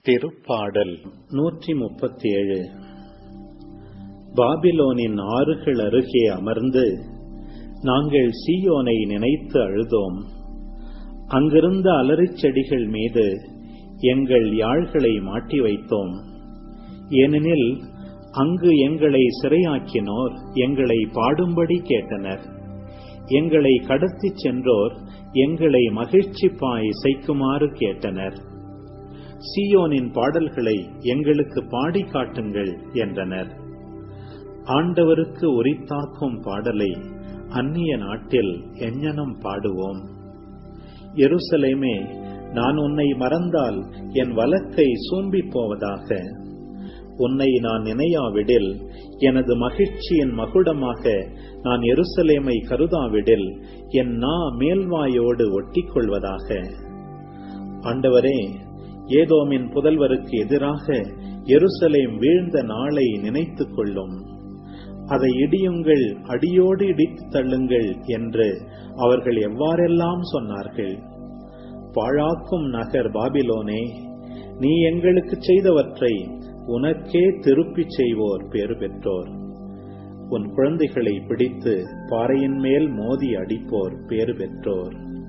திருப்பாடல் நூற்றி முப்பத்தி ஏழு பாபிலோனின் ஆறுகள் அருகே அமர்ந்து நாங்கள் சீயோனை நினைத்து அழுதோம் அங்கிருந்த அலரிச் செடிகள் மீது எங்கள் யாழ்களை மாட்டி வைத்தோம் ஏனெனில் அங்கு எங்களை சிறையாக்கினோர் எங்களை பாடும்படி கேட்டனர் எங்களை கடத்திச் சென்றோர் எங்களை மகிழ்ச்சிப்பாய் இசைக்குமாறு கேட்டனர் சீயோனின் பாடல்களை எங்களுக்கு பாடி காட்டுங்கள் என்றனர் ஆண்டவருக்கு உரித்தாக்கும் பாடலை அந்நிய நாட்டில் எஞ்ஞனம் பாடுவோம் எருசலேமே நான் உன்னை மறந்தால் என் வழக்கை சூம்பிப் போவதாக உன்னை நான் நினையாவிடில் எனது மகிழ்ச்சியின் மகுடமாக நான் எருசலேமை கருதாவிடில் என் நா மேல்வாயோடு ஒட்டிக்கொள்வதாக ஆண்டவரே ஏதோமின் புதல்வருக்கு எதிராக எருசலேம் வீழ்ந்த நாளை நினைத்துக் கொள்ளும் அதை இடியுங்கள் அடியோடு இடித்து தள்ளுங்கள் என்று அவர்கள் எவ்வாறெல்லாம் சொன்னார்கள் பாழாக்கும் நகர் பாபிலோனே நீ எங்களுக்கு செய்தவற்றை உனக்கே திருப்பிச் செய்வோர் பேறு பெற்றோர் உன் குழந்தைகளை பிடித்து பாறையின் மேல் மோதி அடிப்போர் பேறு பெற்றோர்